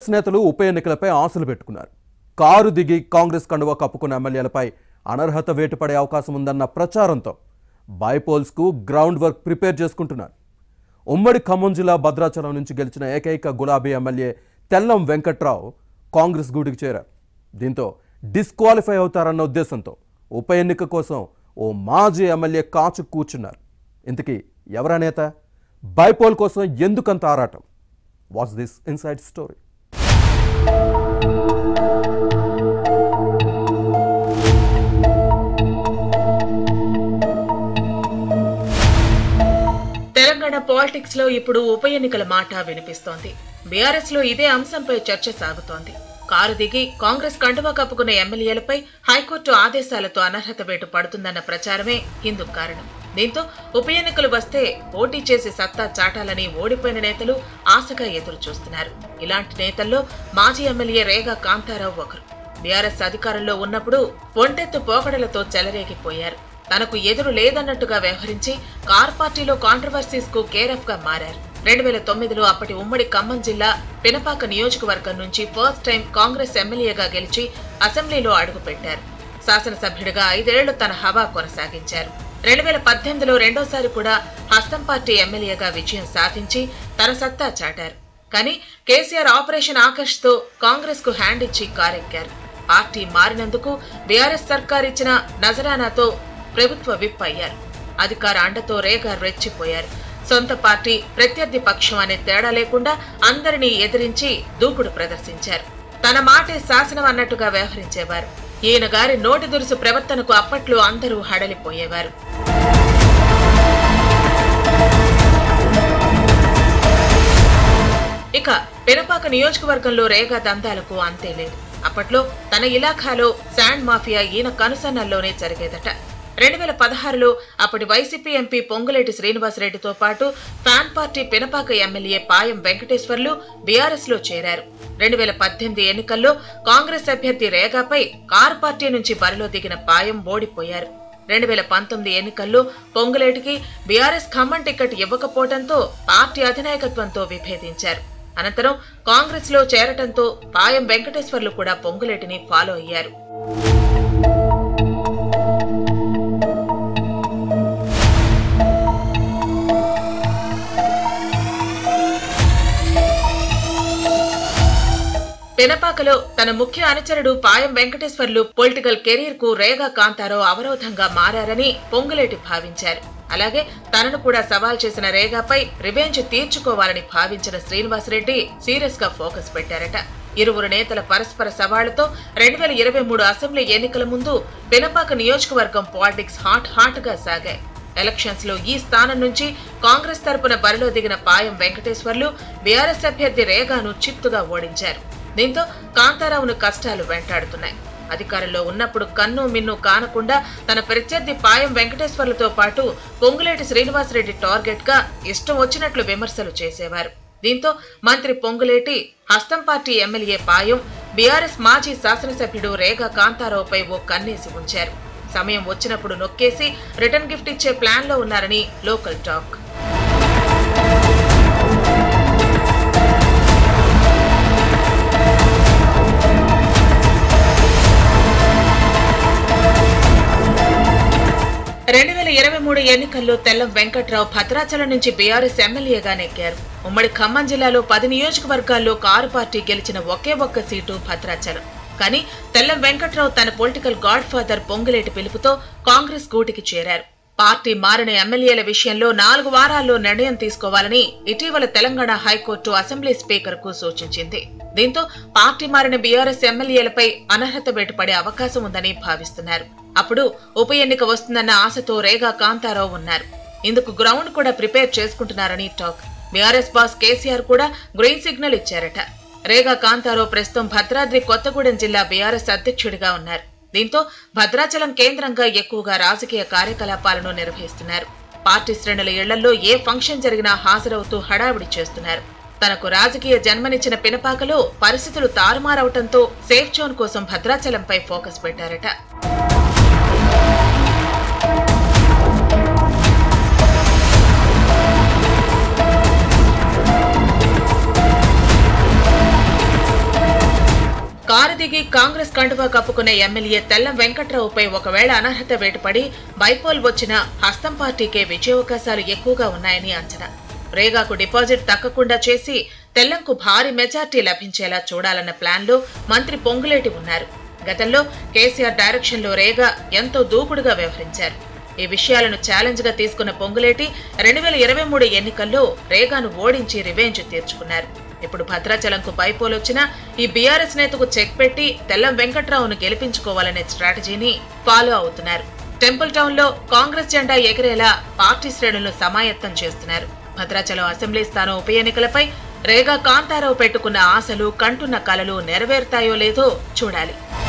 నేతలు ఉప ఎన్నికలపై ఆశలు పెట్టుకున్నారు కారు దిగి కాంగ్రెస్ కండువా కప్పుకున్న ఎమ్మెల్యేలపై అనర్హత వేటుపడే అవకాశం ఉందన్న ప్రచారంతో బైపోల్స్కు గ్రౌండ్ వర్క్ ప్రిపేర్ చేసుకుంటున్నారు ఉమ్మడి ఖమ్మం జిల్లా భద్రాచలం నుంచి గెలిచిన ఏకైక గులాబీ ఎమ్మెల్యే తెల్లం వెంకట్రావు కాంగ్రెస్ గూటికి చేరారు దీంతో డిస్క్వాలిఫై అవుతారన్న ఉద్దేశంతో ఉప ఎన్నిక కోసం ఓ మాజీ ఎమ్మెల్యే కాచు కూర్చున్నారు ఇంతకీ ఎవరా నేత బైపోల్ కోసం ఎందుకంత ఆరాటం what's this inside story Telangana politics లో ఇప్పుడు ఉప ఎన్నికల మాట వినిపిస్తోంది బీఆర్ఎస్ లో ఇదే అంశంపై చర్చ సాగుతోంది కారు దిగి కాంగ్రెస్ కండువా కప్పుకున్న ఎమ్మెల్యేలపై హైకోర్టు ఆదేశాలతో అనర్హత వేటు పడుతుందన్న ప్రచారమే ఇందుకు కారణం దీంతో ఉప ఎన్నికలు వస్తే పోటీ చేసి సత్తా చాటాలని ఓడిపోయిన నేతలు ఆశగా ఎదురు చూస్తున్నారు ఇలాంటి నేతల్లో మాజీ ఎమ్మెల్యే రేగా కాంతారావు ఒకరు బీఆర్ఎస్ అధికారంలో ఉన్నప్పుడు ఒంటెత్తు పోకడలతో చెలరేగిపోయారు తనకు ఎదురు లేదన్నట్టుగా వ్యవహరించి కార్ పార్టీలో కాంట్రవర్సీస్ కు కేరఫ్ గా మారారు రెండు వేల తొమ్మిదిలో అప్పటి ఉమ్మడి ఖమ్మం జిల్లా పినపాక నియోజకవర్గం నుంచి ఫస్ట్ టైం కాంగ్రెస్ ఎమ్మెల్యేగా గెలిచి అసెంబ్లీలో అడుగుపెట్టారు శాసనసభ్యుడిగా ఐదేళ్లు తన హవా కొనసాగించారు రెండు వేల పద్దెనిమిదిలో రెండోసారి కూడా హస్తం పార్టీ ఎమ్మెల్యేగా విజయం సాధించి తన సత్తా చాటారు కానీ కేసీఆర్ ఆపరేషన్ ఆకర్ష్ తో కాంగ్రెస్ కు హ్యాండ్ ఇచ్చి కారెక్కారు పార్టీ మారినందుకు బీఆర్ఎస్ సర్కార్ ఇచ్చిన నజరానాతో ప్రభుత్వ విప్ అయ్యారు అధికార అండతో రేగా రెచ్చిపోయారు సొంత పార్టీ ప్రత్యర్థి పక్షం అనే తేడా లేకుండా అందరినీ ఎదిరించి దూకుడు ప్రదర్శించారు తన మాటే శాసనం అన్నట్టుగా వ్యవహరించేవారు ఈయన గారి నోటి దురుసు ప్రవర్తనకు అప్పట్లో అందరూ హడలిపోయేవారు ఇక పెనపాక నియోజకవర్గంలో రేగా దందాలకు అంతే లేదు అప్పట్లో తన ఇలాఖాలో శాండ్ మాఫియా ఈయన కనుసన్నల్లోనే జరిగేదట రెండు వేల పదహారులో అప్పటి వైసీపీ ఎంపీ పొంగులేటి శ్రీనివాసరెడ్డితో పాటు fan party Pinapaka MLA Payam Venkateswarlu BRS లో చేరారు రెండు వేల పద్దెనిమిది ఎన్నికల్లో కాంగ్రెస్ అభ్యర్థి రేగాపై కారు పార్టీ నుంచి బరిలో దిగిన పాయం ఓడిపోయారు రెండు వేల పంతొమ్మిది ఎన్నికల్లో పొంగులేటికి బీఆర్ఎస్ ఖమ్మం టికెట్ ఇవ్వకపోవడంతో పార్టీ అధినాయకత్వంతో విభేదించారు అనంతరం కాంగ్రెస్ లో చేరటంతో పాయం వెంకటేశ్వర్లు కూడా పొంగులేటిని ఫాలో అయ్యారు పెనపాకలో తన ముఖ్య అనుచరుడు పాయం వెంకటేశ్వర్లు పొలిటికల్ కెరీర్ కు రేగా కాంతారావు అవరోధంగా మారారని పొంగులేటి భావించారు అలాగే తనను కూడా సవాల్ చేసిన రేగాపై రివెంజ్ తీర్చుకోవాలని భావించిన శ్రీనివాసరెడ్డి సీరియస్ గా ఫోకస్ పెట్టారట ఇరువురు నేతల పరస్పర సవాళ్లతో రెండు వేల ఇరవై మూడు అసెంబ్లీ ఎన్నికల ముందు పెనపాక నియోజకవర్గం పాలిటిక్స్ హాట్ హాట్ గా సాగాయి ఎలక్షన్స్ లో ఈ స్థానం నుంచి కాంగ్రెస్ తరపున బరిలో దిగిన పాయం వెంకటేశ్వర్లు బీఆర్ఎస్ అభ్యర్థి రేగాను చిత్తుగా ఓడించారు దీంతో కాంతారావును కష్టాలు వెంటాడుతున్నాయి అధికారంలో ఉన్నప్పుడు కన్ను మిన్ను కానకుండా తన ప్రత్యర్థి పాయం వెంకటేశ్వర్లతో పాటు పొంగులేటి శ్రీనివాసరెడ్డి టార్గెట్ గా ఇష్టం వచ్చినట్లు విమర్శలు చేసేవారు దీంతో మంత్రి పొంగులేటి హస్తం పార్టీ ఎమ్మెల్యే పాయం బీఆర్ఎస్ మాజీ శాసనసభ్యుడు రేగా కాంతారావుపై ఓ కన్నేసి ఉంచారు సమయం వచ్చినప్పుడు నొక్కేసి రిటర్న్ గిఫ్ట్ ఇచ్చే ప్లాన్ లో ఉన్నారని లోకల్ టాక్ రెండు వేల ఇరవై మూడు ఎన్నికల్లో తెల్లం వెంకట్రావు భద్రాచలం నుంచి బీఆర్ఎస్ ఎమ్మెల్యేగా నెగ్గారు ఉమ్మడి ఖమ్మం జిల్లాలో పది నియోజకవర్గాల్లో కారు పార్టీ గెలిచిన ఒకే ఒక్క సీటు భద్రాచలం కానీ తెల్లం వెంకట్రావు తన పొలిటికల్ గాడ్ ఫాదర్ పొంగులేటి పిలుపుతో కాంగ్రెస్ గూటికి చేరారు పార్టీ మారిన ఎమ్మెల్యేల విషయంలో నాలుగు వారాల్లో నిర్ణయం తీసుకోవాలని ఇటీవల తెలంగాణ హైకోర్టు అసెంబ్లీ స్పీకర్ కు సూచించింది దీంతో పార్టీ మారిన బీఆర్ఎస్ ఎమ్మెల్యేలపై అనర్హత వేటుపడే అవకాశం ఉందని భావిస్తున్నారు అప్పుడు ఉప ఎన్నిక వస్తుందన్న ఆశతో రేగా కాంతారావు ఉన్నారు ఇందుకు గ్రౌండ్ కూడా ప్రిపేర్ చేసుకుంటున్నారని టాక్ బీఆర్ఎస్ బాస్ కేసీఆర్ కూడా గ్రీన్ సిగ్నల్ ఇచ్చారట రేగా కాంతారావు ప్రస్తుతం భద్రాద్రి కొత్తగూడెం జిల్లా బీఆర్ఎస్ అధ్యక్షుడిగా ఉన్నారు దీంతో భద్రాచలం కేంద్రంగా ఎక్కువగా రాజకీయ కార్యకలాపాలను నిర్వహిస్తున్నారు పార్టీ శ్రేణుల ఇళ్లలో ఏ ఫంక్షన్ జరిగినా హాజరవుతూ హడావిడి చేస్తున్నారు తనకు రాజకీయ జన్మనిచ్చిన పినపాకలో పరిస్థితులు తారుమారవటంతో సేఫ్ జోన్ కోసం భద్రాచలంపై ఫోకస్ పెట్టారట కారు దిగి కాంగ్రెస్ కండువా కప్పుకునే ఎమ్మెల్యే తెల్లం వెంకట్రావుపై ఒకవేళ అనర్హత వేటుపడి బైపోల్ వచ్చిన హస్తం పార్టీకే విజయావకాశాలు ఎక్కువగా ఉన్నాయని అంచనా రేగాకు డిపాజిట్ దక్కకుండా చేసి తెల్లంకు భారీ మెజార్టీ లభించేలా చూడాలన్న ప్లాన్లో మంత్రి పొంగులేటి ఉన్నారు గతంలో కేసీఆర్ డైరెక్షన్లో రేగా ఎంతో దూకుడుగా వ్యవహరించారు ఈ విషయాలను ఛాలెంజ్ గా తీసుకున్న పొంగులేటి రెండు వేల ఇరవై మూడు ఎన్నికల్లో రేగాను ఓడించి రివెంజ్ తీర్చుకున్నారు ఇప్పుడు భద్రాచలంకు బైపోల్ వచ్చినా ఈ బీఆర్ఎస్ నేతకు చెక్ పెట్టి తెల్లం వెంకట్రావును గెలిపించుకోవాలనే స్ట్రాటజీని ఫాలో అవుతున్నారు టెంపుల్ టౌన్ లో కాంగ్రెస్ జెండా ఎగిరేలా పార్టీ శ్రేణులను సమాయత్తం చేస్తున్నారు భద్రాచలం అసెంబ్లీ స్థానం ఉప ఎన్నికలపై రేగా కాంతారావు పెట్టుకున్న ఆశలు కంటున్న కలలు నెరవేరుతాయో లేదో చూడాలి